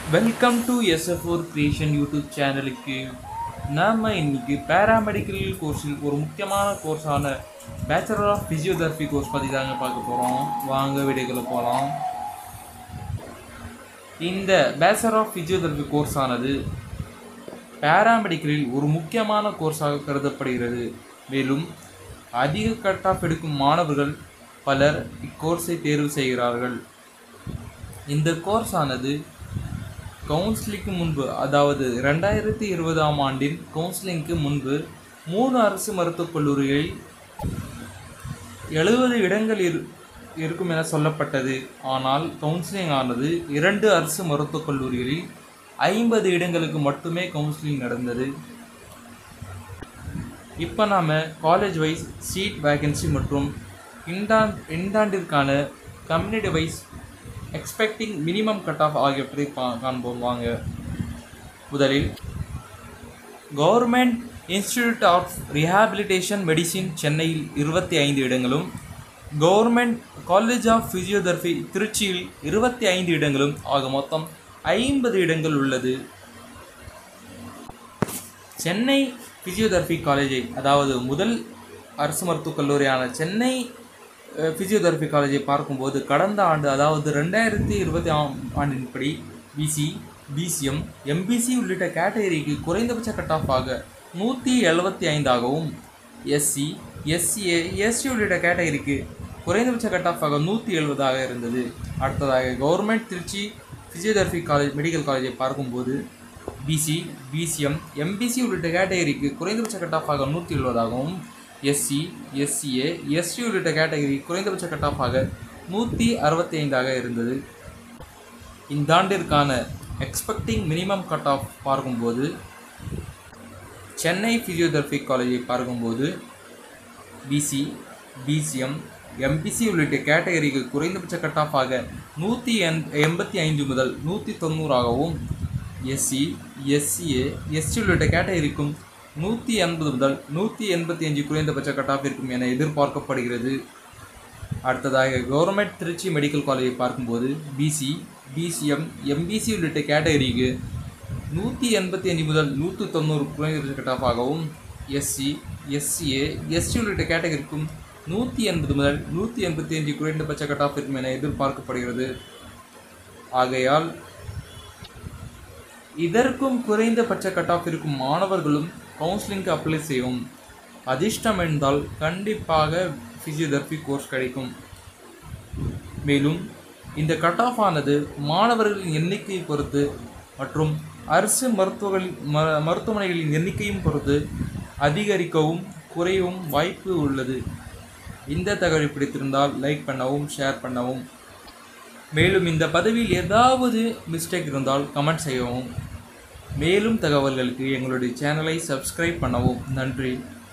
welcome to எஸ்எஃப்ஓர் creation YouTube சேனலுக்கு நாம் இன்னைக்கு பேராமெடிக்கல் கோர்ஸில் ஒரு முக்கியமான கோர்ஸான பேச்சுலர் ஆஃப் ஃபிசியோதெரபி கோர்ஸ் பற்றி தாங்க பார்க்க போகிறோம் வாங்க வீடியோக்குள்ள போகலாம் இந்த பேச்சுலர் ஆஃப் ஃபிசியோதெரபி கோர்ஸ் ஆனது பேராமெடிக்கலில் ஒரு முக்கியமான கோர்ஸாக கருதப்படுகிறது மேலும் அதிக கட் ஆஃப் எடுக்கும் மாணவர்கள் பலர் இக்கோர்ஸை தேர்வு செய்கிறார்கள் இந்த கோர்ஸ் ஆனது கவுன்சிலிங்க்கு முன்பு அதாவது ரெண்டாயிரத்தி இருபதாம் ஆண்டின் கவுன்சிலிங்க்கு முன்பு மூணு அரசு மருத்துவக் கல்லூரிகளில் எழுபது இடங்கள் இரு இருக்கும் என சொல்லப்பட்டது ஆனால் கவுன்சிலிங் ஆனது இரண்டு அரசு மருத்துவக் கல்லூரிகளில் ஐம்பது இடங்களுக்கு மட்டுமே கவுன்சிலிங் நடந்தது இப்போ நாம் காலேஜ் வைஸ் சீட் வேகன்சி மற்றும் இண்டான் இண்டாண்டிற்கான community wise expecting minimum cut off ஆகியவற்றை பா காண்போம் வாங்க முதலில் government institute of rehabilitation medicine சென்னையில் இருபத்தி ஐந்து இடங்களும் கவர்மெண்ட் காலேஜ் ஆஃப் ஃபிசியோதெரபி திருச்சியில் இருபத்தி ஐந்து இடங்களும் ஆக மொத்தம் ஐம்பது இடங்கள் உள்ளது சென்னை ஃபிசியோதெரபி காலேஜை அதாவது முதல் அரசு மருத்துவக் கல்லூரியான சென்னை அஹ், ஃபிசியோதெரபி காலேஜை பார்க்கும்போது கடந்த ஆண்டு அதாவது ரெண்டாயிரத்தி இருபத்தி ஆம் ஆண்டின்படி பிசி பிசிஎம் எம்பிசி உள்ளிட்ட கேட்டகரிக்கு குறைந்தபட்ச கட் ஆஃப் ஆக நூற்றி எழுபத்தி ஐந்தாகவும் எஸ்சி எஸ்சிஏ எஸ்சி உள்ளிட்ட கேட்டகரிக்கு குறைந்தபட்ச கட் ஆஃப் ஆக நூற்றி எழுபதாக இருந்தது அடுத்ததாக government Trichy physiotherapy college medical காலேஜை பார்க்கும்போது பிசி பிசிஎம் எம்பிசி உள்ளிட்ட கேட்டகரிக்கு குறைந்தபட்ச கட் ஆஃப் ஆக நூற்றி எழுபதாகவும் எஸ்சி எஸ்சிஏ எஸ்சி உள்ளிட்ட கேட்டகரி குறைந்தபட்ச கட் ஆஃப் ஆக நூற்றி அறுபத்தி ஐந்தாக இருந்தது இந்த ஆண்டிற்கான எக்ஸ்பெக்டிங் மினிமம் கட் ஆஃப் பார்க்கும்போது சென்னை ஃபிசியோதெரபி காலேஜை பார்க்கும்போது பிசி பிசிஎம் எம்பிசி உள்ளிட்ட கேட்டகரிக்கு குறைந்தபட்ச கட் ஆஃப் ஆக நூற்றி எண் எண்பத்தி ஐந்து முதல் நூற்றி தொண்ணூறாகவும் எஸ்சி எஸ்சிஏ எஸ்சி உள்ளிட்ட கேட்டகரிக்கும் நூற்றி எண்பது முதல் நூற்றி எண்பத்தி அஞ்சு குறைந்தபட்ச கட் ஆஃப் இருக்கும் என எதிர்பார்க்கப்படுகிறது அடுத்ததாக கவர்மெண்ட் திருச்சி மெடிக்கல் காலேஜை பார்க்கும்போது பிசி பிசிஎம் எம்பிசி உள்ளிட்ட கேட்டகரிக்கு நூற்றி எண்பத்தி அஞ்சு முதல் நூற்றி தொண்ணூறு குறைந்தபட்ச கட் ஆஃப் ஆகவும் எஸ்சி எஸ்சிஏ எஸ்சி உள்ளிட்ட கேட்டகரிக்கும் நூற்றி எண்பது முதல் நூற்றி எண்பத்தி அஞ்சு குறைந்தபட்ச கட் ஆஃப் இருக்கும் என எதிர்பார்க்கப்படுகிறது ஆகையால் இதற்கும் குறைந்தபட்ச கட் ஆஃப் இருக்கும் மாணவர்களும் கவுன்சிலிங்க்கு அப்ளை செய்யும் அதிர்ஷ்டம் இருந்தால் கண்டிப்பாக ஃபிசியோதெரபி கோர்ஸ் கிடைக்கும் மேலும் இந்த கட் ஆஃப் ஆனது மாணவர்களின் எண்ணிக்கையை பொறுத்து மற்றும் அரசு மருத்துவர்களின் ம மருத்துவமனைகளின் எண்ணிக்கையும் பொறுத்து அதிகரிக்கவும் குறையவும் வாய்ப்பு உள்ளது இந்த தகவல் பிடித்திருந்தால் லைக் பண்ணவும் ஷேர் பண்ணவும் மேலும் இந்த பதவியில் ஏதாவது மிஸ்டேக் இருந்தால் கமெண்ட் செய்யவும் மேலும் தகவல்களுக்கு எங்களுடைய சேனலை சப்ஸ்கிரைப் பண்ணவும் நன்றி